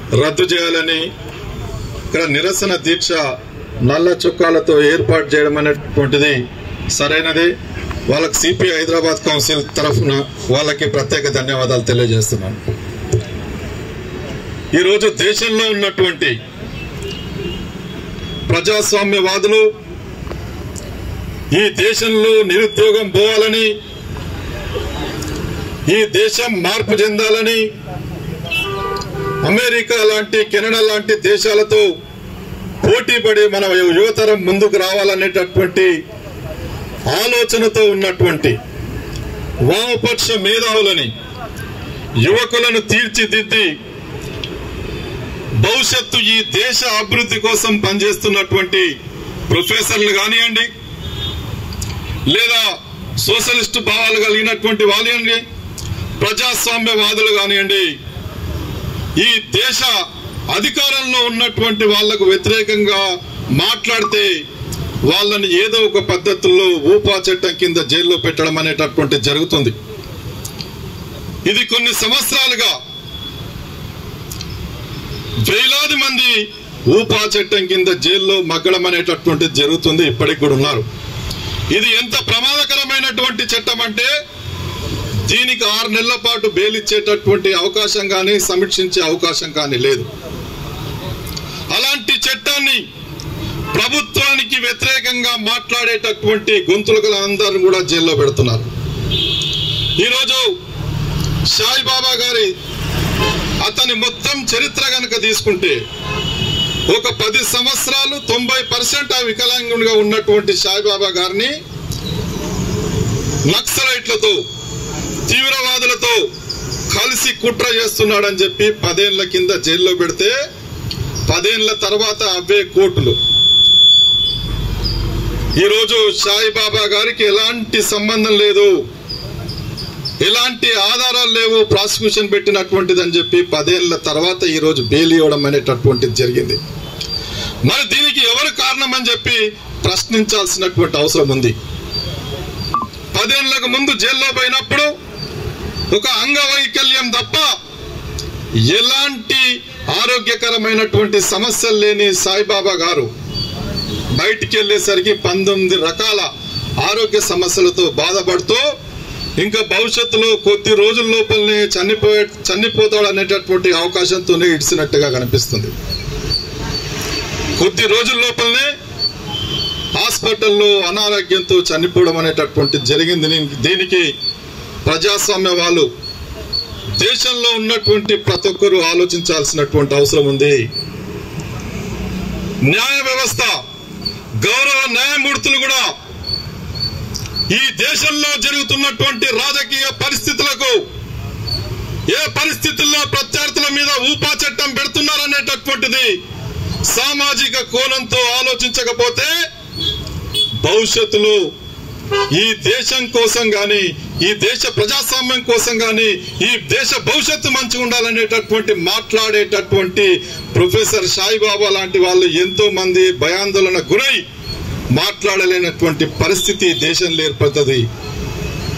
రద్దు చేయాలని ఇక్కడ నిరసన దీక్ష నల్ల చుక్కాలతో ఏర్పాటు చేయడం అనేటువంటిది సరైనది వాళ్ళకి సిపిఐ హైదరాబాద్ కౌన్సిల్ తరఫున వాళ్ళకి ప్రత్యేక ధన్యవాదాలు తెలియజేస్తున్నాను ఈరోజు దేశంలో ఉన్నటువంటి ప్రజాస్వామ్యవాదులు ఈ దేశంలో నిరుద్యోగం పోవాలని ఈ దేశం మార్పు చెందాలని అమెరికా లాంటి కెనడా లాంటి దేశాలతో పోటీ పడి మన యువతరం ముందుకు రావాలనేటటువంటి ఆలోచనతో ఉన్నటువంటి వామపక్ష మేధావులని యువకులను తీర్చిదిద్ది భవిష్యత్తు ఈ దేశ అభివృద్ధి కోసం పనిచేస్తున్నటువంటి ప్రొఫెసర్లు కానివ్వండి లేదా సోషలిస్ట్ భావాలు కలిగినటువంటి వాళ్ళని ప్రజాస్వామ్యవాదులు కానివ్వండి ఈ దేశ అధికారంలో ఉన్నటువంటి వాళ్లకు వ్యతిరేకంగా మాట్లాడితే వాళ్ళని ఏదో ఒక పద్ధతుల్లో ఊపా చట్టం కింద జైల్లో పెట్టడం అనేటటువంటి జరుగుతుంది ఇది కొన్ని సంవత్సరాలుగా వేలాది మంది ఊపా చట్టం కింద జైల్లో మగ్గడం అనేటటువంటిది జరుగుతుంది ఇప్పటికి కూడా ఉన్నారు ఇది ఎంత ప్రమాదకరమైనటువంటి చట్టం అంటే దీనికి ఆరు నెలల పాటు బెయిల్ ఇచ్చేటటువంటి అవకాశం కానీ సమీక్షించే అవకాశం కానీ లేదు అలాంటి చట్టాన్ని ప్రభుత్వానికి వ్యతిరేకంగా మాట్లాడేటటువంటి గొంతులకులందరూ కూడా జైల్లో పెడుతున్నారు ఈరోజు సాయిబాబా గారి అతని మొత్తం చరిత్ర గనక తీసుకుంటే ఒక పది సంవత్సరాలు తొంభై పర్సెంట్ ఆ వికలాంగునిగా ఉన్నటువంటి సాయిబాబా గారిని నక్సలైట్లతో తీవ్రవాదులతో కలిసి కుట్ర చేస్తున్నాడని చెప్పి పదేళ్ల కింద జైల్లో పెడితే పదేళ్ల తర్వాత అవే కోర్టులు ఈరోజు సాయిబాబా గారికి ఎలాంటి సంబంధం లేదు ఎలాంటి ఆధారాలు లేవు ప్రాసిక్యూషన్ పెట్టినటువంటిది అని చెప్పి పదేళ్ల తర్వాత ఈరోజు బెయిల్ ఇవ్వడం అనేటటువంటిది జరిగింది మరి దీనికి ఎవరు కారణం అని చెప్పి ప్రశ్నించాల్సినటువంటి అవసరం ఉంది పదేళ్లకు ముందు జైల్లో పోయినప్పుడు ఒక అంగవైకల్యం తప్ప ఎలాంటి ఆరోగ్యకరమైనటువంటి సమస్యలు లేని సాయిబాబా గారు బయటికి వెళ్ళేసరికి పంతొమ్మిది రకాల ఆరోగ్య సమస్యలతో బాధపడుతూ ఇంకా భవిష్యత్తులో కొద్ది రోజుల లోపలనే చనిపోయే చనిపోతాడు అనేటటువంటి అవకాశంతోనే ఇడిసినట్టుగా కనిపిస్తుంది కొద్ది రోజుల లోపలనే హాస్పిటల్లో అనారోగ్యంతో చనిపోవడం అనేటటువంటి జరిగింది దీనికి- దీనికి ప్రజాస్వామ్య వాళ్ళు దేశంలో ఉన్నటువంటి ప్రతి ఒక్కరూ ఆలోచించాల్సినటువంటి అవసరం ఉంది న్యాయ వ్యవస్థ గౌరవ న్యాయమూర్తులు కూడా ఈ దేశంలో జరుగుతున్నటువంటి రాజకీయ పరిస్థితులకు ఏ పరిస్థితుల్లో ప్రత్యర్థుల మీద ఊపా చట్టం పెడుతున్నారనేటటువంటిది సామాజిక కోణంతో ఆలోచించకపోతే భవిష్యత్తులో ఈ దేశం కోసం గాని ఈ దేశ ప్రజాస్వామ్యం కోసం గాని ఈ దేశ భవిష్యత్తు మంచిగా ఉండాలనేటటువంటి మాట్లాడేటటువంటి ప్రొఫెసర్ సాయిబాబా లాంటి వాళ్ళు ఎంతో మంది భయాందోళన గురై మాట్లాడలేనటువంటి పరిస్థితి దేశంలో ఏర్పడుతుంది